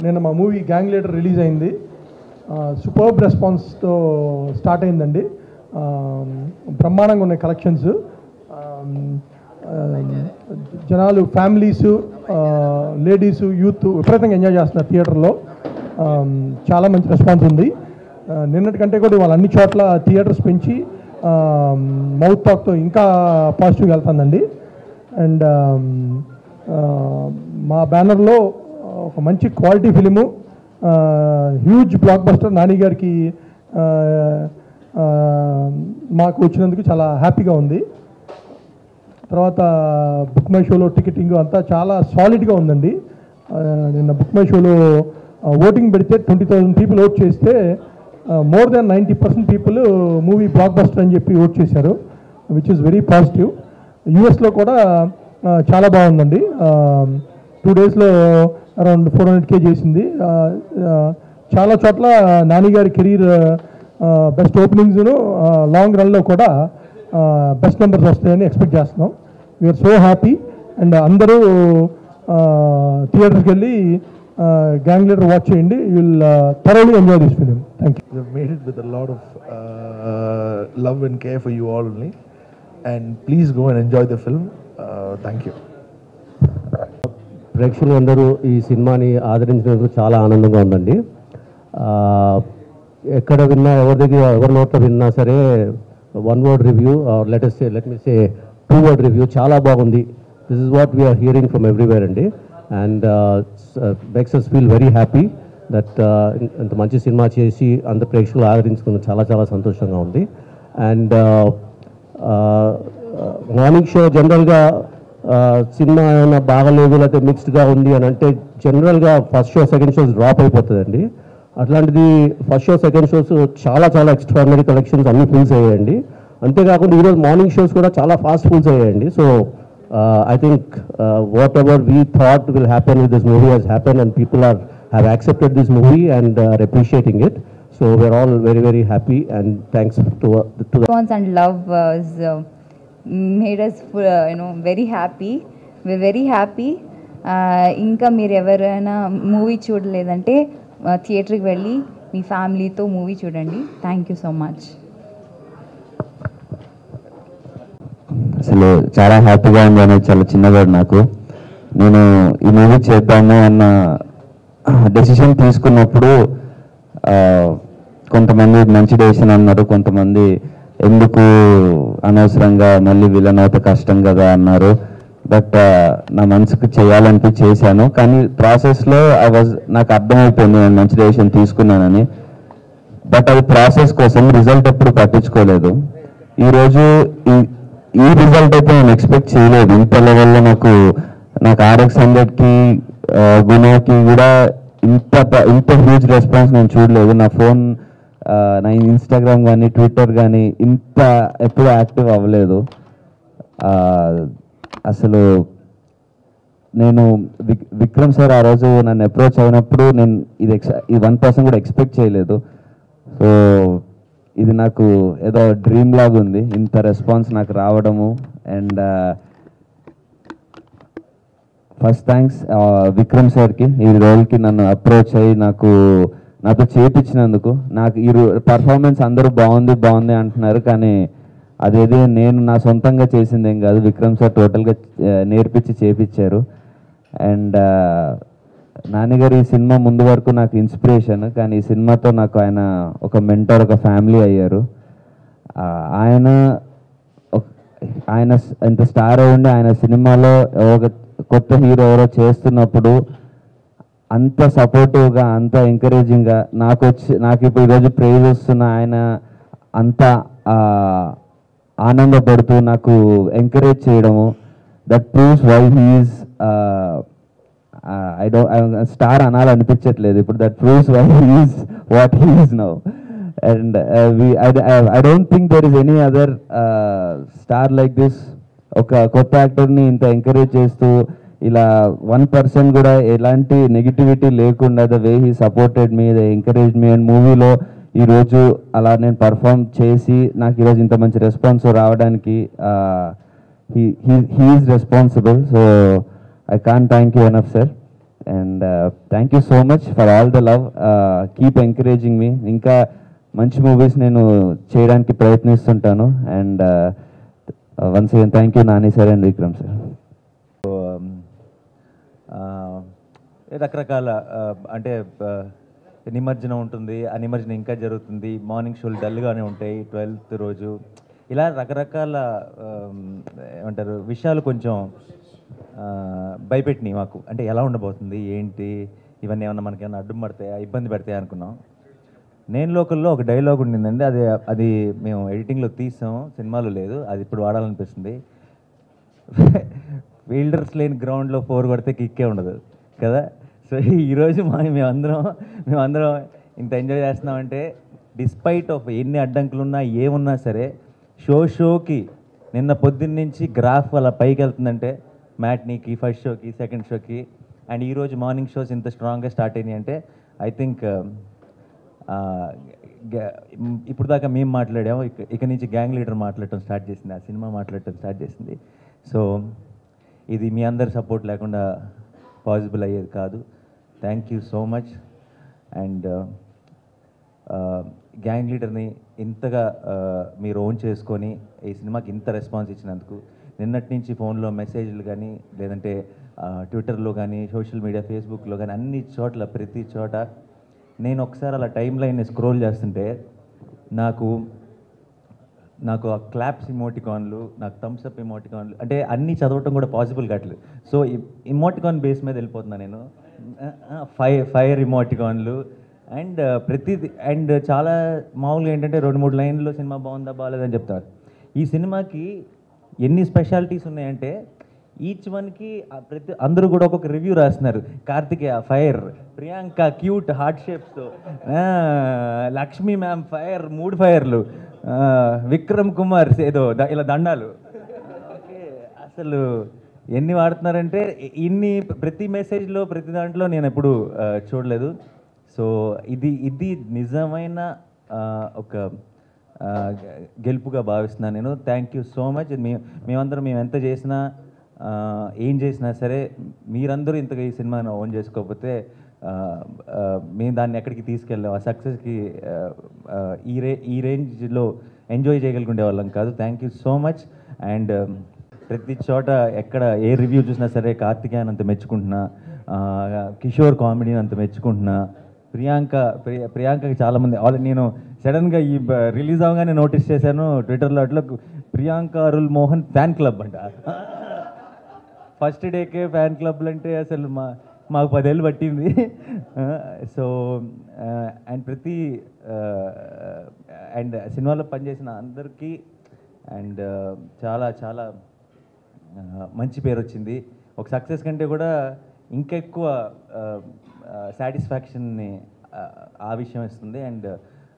నిన్న మా movie gang leader release అయింది సూపర్బ్ రెస్పాన్స్తో స్టార్ట్ అయిందండి ఆ, బ్రహ్మాండంగా ఉన్నాయి కలెక్షన్స్ జనాలు ఫ్యామిలీస్ లేడీస్ యూత్ విపరీతంగా ఎంజాయ్ చేస్తున్నారు థియేటర్లో ఆ, చాలా మంచి రెస్పాన్స్ ఉంది ఆ, నిన్నటి కంటే కూడా ఇవాళ అన్ని చోట్ల థియేటర్స్ పెంచి మౌత్ టాక్తో ఇంకా పాజిటివ్గా వెళ్తుందండి అండ్ మా బ్యానర్లో ఒక మంచి quality film huge blockbuster Nani గారికి ఆ, ఆ, మాకు వచ్చినందుకు చాలా హ్యాపీగా ఉంది తర్వాత బుక్ మై షోలో టికెటింగ్ అంతా చాలా సాలిడ్గా ఉందండి ఆ, నిన్న బుక్ మై షోలో ఓటింగ్ పెడితే ట్వంటీ థౌసండ్ పీపుల్ ఓట్ చేస్తే more than ninety percent people movie blockbuster అని చెప్పి ఓట్ చేశారు విచ్ ఇస్ వెరీ పాజిటివ్ యూఎస్లో కూడా ఆ, చాలా బాగుందండి టూ డేస్లో అరౌండ్ ఫోర్ హండ్రెడ్ కే చేసింది ఆ, ఆ, చాలా చోట్ల నాని గారి కెరీర్ బెస్ట్ ఓపెనింగ్స్ను లాంగ్ రన్లో కూడా బెస్ట్ నెంబర్స్ వస్తాయని ఎక్స్పెక్ట్ చేస్తున్నాం వీఆర్ సో హ్యాపీ అండ్ అందరూ థియేటర్కి వెళ్ళి గ్యాంగ్ లీడర్ వాచ్ చేయండి you will thoroughly enjoy this film thank you We've made it with a lot of uh, love and care for you all only. And please go and enjoy the film. Uh, thank you. ప్రేక్షకులందరూ ఈ సినిమాని ఆదరించినందుకు చాలా ఆనందంగా ఉందండి ఆ, ఎక్కడ విన్నా ఎవరి దగ్గర ఎవరి నోట్లో విన్నా సరే one word review latest let me say two word review చాలా బాగుంది this is what we're hearing from everywhere అండి and makes us feel very happy that ఇంత మంచి సినిమా చేసి అంత ప్రేక్షకులు ఆదరించుకున్న చాలా చాలా సంతోషంగా ఉంది అండ్ మార్నింగ్ షో జనరల్గా సినిమా ఏమైనా బాగలేదు లేకపోతే మిక్స్డ్గా ఉంది అని అంటే జనరల్గా first show second shows drop అయిపోతుందండి అట్లాంటిది ఫస్ట్ షో సెకండ్ షోస్ చాలా చాలా ఎక్స్ట్రాడినరీ కలెక్షన్స్ అన్ని ఫుల్స్ అయ్యాయండి అంతేకాకుండా ఈరోజు మార్నింగ్ షోస్ కూడా చాలా ఫాస్ట్ ఫుల్స్ అయ్యాయండి so I think whatever we thought will happen with this movie has happen and people are have accepted this movie and are appreciating it so we're all very very happy and thanks to to response and love was uh, made us uh, you know very happy we're very happy Uh, ఇంకా మీరు ఎవరైనా movie చూడలేదంటే థియేటర్కి వెళ్ళి మీ ఫ్యామిలీతో movie చూడండి thank you so much అసలు చాలా హ్యాపీగా ఉంది అనేది చాలా చిన్నవాడు నాకు నేను ఈ మూవీ చేద్దాము అన్న డెసిషన్ తీసుకున్నప్పుడు ఆ, కొంతమంది మంచి డెసిషన్ అన్నారు కొంతమంది ఎందుకు అనవసరంగా మళ్ళీ విలన్ అవుతే కష్టం కదా అన్నారు బట్ నా మనసుకు చేయాలనిపి చేశాను కానీ ప్రాసెస్లో ఐ వాజ్ నాకు అర్థమైపోయింది నేను మంచి డెసిషన్ తీసుకున్నానని బట్ అది ప్రాసెస్ కోసం రిజల్ట్ ఎప్పుడు పట్టించుకోలేదు ఈరోజు ఈ ఈ రిజల్ట్ అయితే నేను ఎక్స్పెక్ట్ చేయలేదు ఇంత లెవెల్లో నాకు నాకు ఆర్ఎక్స్ హండ్రెడ్కి గుణకి కూడా ఇంత ప- ఇంత హ్యూజ్ రెస్పాన్స్ నేను చూడలేదు నా ఫోన్ నా ఇన్స్టాగ్రామ్ కానీ ట్విట్టర్ కానీ ఇంత ఎప్పుడు యాక్టివ్ అవ్వలేదు ఆ, అసలు నేను విక్ విక్రమ్ సార్ ఆ రోజు నన్ను అప్రోచ్ అయినప్పుడు నేను ఇది ఎక్స్ ఇది వన్ పర్సెంట్ కూడా ఎక్స్పెక్ట్ చేయలేదు సో ఇది నాకు ఏదో డ్రీమ్ లాగా ఉంది ఇంత రెస్పాన్స్ నాకు రావడము అండ్ ఫస్ట్ థ్యాంక్స్ విక్రమ్ సార్కి ఈ రోల్కి నన్ను అప్రోచ్ అయ్యి నాకు నాతో చేపించినందుకు నాకు ఈ పర్ఫార్మెన్స్ అందరూ బాగుంది బాగుంది అంటున్నారు కానీ అదేది నేను నా సొంతంగా చేసింది ఏం కాదు విక్రమ్ సార్ టోటల్గా నేర్పించి చేపించారు అండ్ నాన్నగారు ఈ సినిమా ముందు వరకు నాకు ఇన్స్పిరేషన్ కానీ ఈ సినిమాతో నాకు ఆయన ఒక మెంటర్ ఒక ఫ్యామిలీ అయ్యారు ఆ, ఆయన ఒక- ఆయన స్- ఇంత స్టార్ అయి ఉండి ఆయన సినిమాలో ఒక కొత్త హీరో ఎవరో చేస్తున్నప్పుడు అంత సపోర్టివ్గా అంత ఎంకరేజింగ్గా నాకు వచ్చి నాకు ఇప్పుడు ఈరోజు ప్రైజ్ వస్తున్న ఆయన అంత ఆ, ఆనందపడుతూ నాకు ఎంకరేజ్ చేయడము that proves why he's I do star అనాలనిపించట్లేదు ఇప్పుడు that proves why he's what he's now and I don't think there is any other star like this ఒక కొత్త యాక్టర్ని ఇంత ఎంకరేజ్ చేస్తూ ఇలా వన్ పర్సన్ కూడా ఎలాంటి నెగిటివిటీ లేకుండా the way he supported me the encourage me and మూవీలో ఈరోజు అలా నేను పర్ఫామ్ చేసి నాకు ఈరోజు ఇంత మంచి రెస్పాన్స్ రావడానికి he's responsible so I can thank you enough sir and thank you so much for all the love keep encouraging me ఇంకా మంచి మూవీస్ నేను చేయడానికి ప్రయత్నిస్తుంటాను and once again thank you Nani sir and Vikram sir ఆ, రకరకాల ఆ, అంటే ఆ, నిమజ్జనం ఉంటుంది ఆ నిమజ్జనం ఇంకా జరుగుతుంది మార్నింగ్ షోలు డల్గానే ఉంటాయి ట్వెల్త్ రోజు ఇలా రకరకాల ఆమ్, ఏమంటారు విషయాలు కొంచెం ఆ, భయపెట్టినాయి మాకు అంటే ఎలా ఉండబోతుంది ఏంటి ఇవన్నీ ఏమన్నా మనకి ఏమన్నా అడ్డం పడతాయా ఇబ్బంది పెడతాయా అనుకున్నాం నేను లోకల్లో ఒక డైలాగ్ ఉండిందండి అది అది మేము ఎడిటింగ్లో తీసాం సినిమాలో లేదు అది ఇప్పుడు వాడాలనిపిస్తుంది ఫీల్డర్స్ లేని గ్రౌండ్లో ఫోర్ కొడితే కిక్కే ఉండదు కదా సో ఈరోజు మా మేమందరం మేమందరం ఇంత ఎంజాయ్ చేస్తున్నామంటే డిస్పైట్ ఆఫ్ ఎన్ని అడ్డంకులున్నా ఏమున్నా సరే షో షోకి నిన్న పొద్దున్న నుంచి గ్రాఫ్ అలా పైకి వెళ్తుందంటే మ్యాట్నీకి ఫస్ట్ షోకి సెకండ్ షోకి అండ్ ఈరోజు మార్నింగ్ షోస్ ఇంత స్ట్రాంగ్గా స్టార్ట్ అయినాయి అంటే ఐ థింక్ ఆ, గ- మ్, ఇప్పుడు దాకా మేము మాట్లాడాము ఇక ఇక నుంచి గ్యాంగ్ లీడర్ మాట్లాడటం స్టార్ట్ చేసింది ఆ సినిమా మాట్లాడటం స్టార్ట్ చేసింది సో ఇది మీ అందరి సపోర్ట్ లేకుండా పాసిబుల్ అయ్యేది కాదు thank you so much and gang లీడర్ని ఇంతగా ఆ, మీరు ఓన్ చేసుకొని ఈ సినిమాకి ఇంత రెస్పాన్స్ ఇచ్చినందుకు నిన్నటి నుంచి ఫోన్లో మెసేజ్లు కానీ లేదంటే ఆ, ట్విట్టర్లో కానీ సోషల్ మీడియా ఫేస్బుక్లో కానీ అన్ని చోట్ల ప్రతి చోట నేను ఒకసారి అలా టైం లైన్ స్క్రోల్ చేస్తుంటే నాకు నాకు ఆ క్లాప్స్ ఇమోటికాన్లు నాకు థమ్స్ అప్ ఇమోటికాన్లు అంటే అన్నీ చదవటం కూడా పాసిబుల్ కావట్లేదు సో ఇమోటికాన్ బేస్ మీద వెళ్ళిపోతున్నా నేను ఫైర్ ఫైర్ ఇమోటికాన్లు అండ్ ప్రతి అండ్ చాలా మామూలుగా ఏంటంటే రెండు మూడు లైన్లో సినిమా బాగుందా బాగాలేదని చెప్తారు ఈ సినిమాకి ఎన్ని స్పెషాలిటీస్ ఉన్నాయంటే ఈచ్ వన్కి ప్రతి అందరూ కూడా ఒక్కొక్క రివ్యూ రాస్తున్నారు Karthikeya fire Priyanka cute heart షేప్స్తో లక్ష్మీ మ్యామ్ ఫైర్ మూడు ఫైర్లు ఆ, విక్రమ్ కుమార్ ఏదో ద- ఇలా దండాలు ఓకే అసలు ఎన్ని వాడుతున్నారంటే ఇ- ఇన్ని ప్రతి మెసేజ్లో ప్రతి దాంట్లో నేను ఎప్పుడు ఆ, చూడలేదు సో ఇది ఇది నిజమైన ఆ, ఒక ఆ, గె- గెలుపుగా భావిస్తున్నాను నేను థ్యాంక్ యూ సో మచ్ మేము మేమందరం మేము ఎంత చేసినా ఆ, ఏం చేసినా సరే మీరందరూ ఇంతగా ఈ సినిమాను ఓన్ చేసుకోకపోతే ఆ, ఆ, మేము దాన్ని ఎక్కడికి తీసుకెళ్ళాం ఆ సక్సెస్కి ఈ రే ఈ రేంజ్లో ఎంజాయ్ చేయగలిగే వాళ్ళం కాదు thank you so much and ప్రతి చోట ఎక్కడ ఏ రివ్యూ చూసినా సరే కార్తికేయన్ అంత మెచ్చుకుంటున్నా ఆ, కిషోర్ కామెడీని అంత మెచ్చుకుంటున్నా ప్రియాంక ప్రియ ప్రియాంకకి చాలామంది ఆల్రెడీ నేను సడన్గా ఈ రిలీజ్ అవగానే నోటీస్ చేశాను ట్విట్టర్లో అట్లా ప్రియాంక అరుల్ మోహన్ ఫ్యాన్ క్లబ్ అంట ఫస్ట్ డేకే ఫ్యాన్ క్లబ్లు అంటే అసలు మా మాకు పదేళ్ళు పట్టింది సో అండ్ ప్రతి అండ్ సినిమాలో పనిచేసిన అందరికీ అండ్ చాలా చాలా ఆ, మంచి పేరు వచ్చింది ఒక సక్సెస్ కంటే కూడా ఇంకా ఎక్కువ సాటిస్ఫాక్షన్ని ఆ విషయం ఇస్తుంది అండ్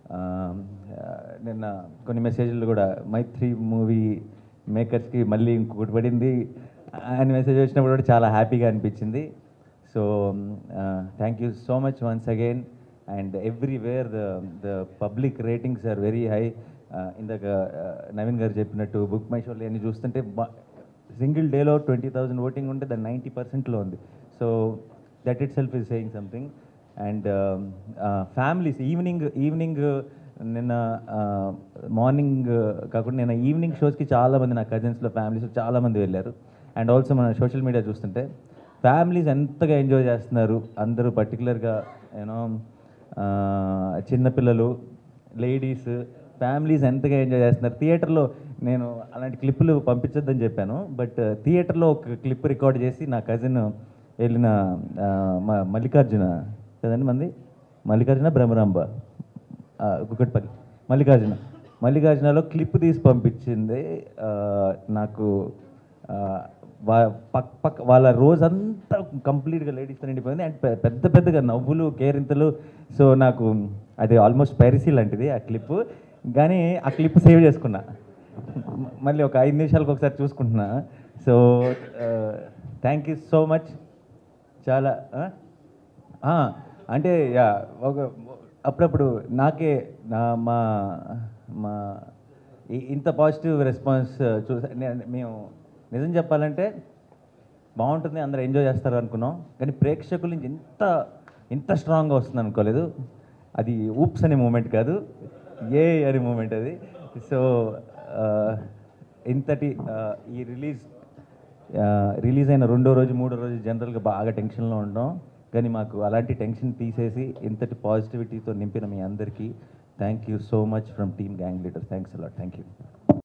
నిన్న కొన్ని మెసేజ్లు కూడా మైత్రి మూవీ మేకర్స్కి మళ్ళీ ఇంకొకటి పడింది అని మెసేజ్ వచ్చినప్పుడు కూడా చాలా హ్యాపీగా అనిపించింది so thank you so much once again and everywhere the the public ratings are very high ఇందాక uh, నవీన్ గారు చెప్పినట్టు బుక్ మై షోలు అన్ని చూస్తుంటే సింగిల్ డేలో ట్వంటీ థౌజండ్ ఓటింగ్ ఉంటే దాని నైంటీ పర్సెంట్లో ఉంది so that itself is saying something and families evening evening నిన్న మార్నింగ్ కాకుండా నిన్న ఈవినింగ్ షోస్కి చాలామంది నా కజిన్స్లో ఫ్యామిలీస్ చాలామంది వెళ్ళారు అండ్ ఆల్సో మన సోషల్ మీడియా చూస్తుంటే ఫ్యామిలీస్ ఎంతగా ఎంజాయ్ చేస్తున్నారు అందరూ పర్టికులర్గా యూనో చిన్నపిల్లలు లేడీస్ ఫ్యామిలీస్ ఎంతగా ఎంజాయ్ చేస్తున్నారు థియేటర్లో నేను అలాంటి క్లిప్పులు పంపించొద్దని చెప్పాను బట్ థియేటర్లో ఒక క్లిప్ రికార్డ్ చేసి నా కజిన్ వెళ్ళిన ఆ, మా మల్లికార్జున కదండి మంది మల్లికార్జున బ్రహ్మరాంబ ఆ, కుకట్పల్లి మల్లికార్జున మల్లికార్జునలో క్లిప్ తీసి పంపించింది ఆ, నాకు ఆ, వా- పక్ పక్ వాళ్ళ రోజంతా కంప్లీట్గా లేడీస్తో నిండిపోయింది అండ్ పె- పెద్ద పెద్దగా నవ్వులు కేరింతలు సో నాకు అది ఆల్మోస్ట్ పైరసీ లాంటిది ఆ క్లిప్ కానీ ఆ క్లిప్ సేవ్ చేసుకున్నా మ- మళ్ళీ ఒక ఐదు నిమిషాలకు ఒకసారి చూసుకుంటున్నా so thank you so much చాలా ఆ? ఆ, అంటే యా ఒక అప్పుడప్పుడు నాకే నా మా మా ఇ- ఇంత పాజిటివ్ రెస్పాన్స్ చూసా నే- మేము నిజం చెప్పాలంటే బాగుంటుంది అందరూ ఎంజాయ్ చేస్తారు అనుకున్నాం కానీ ప్రేక్షకుల నుంచి ఇంత ఇంత స్ట్రాంగ్గా వస్తుంది అనుకోలేదు అది ఊప్స్ అనే మూమెంట్ కాదు ఏ అనే మూమెంట్ అది సో ఇంతటి ఆ, ఈ రిలీజ్ రిలీజ్ అయిన రెండో రోజు మూడో రోజు జనరల్గా బాగా టెన్షన్లో ఉంటాం కానీ మాకు అలాంటి టెన్షన్ తీసేసి ఇంతటి పాజిటివిటీతో నింపిన మీ అందరికీ thank you so much from team gang leader thanks a lot thank you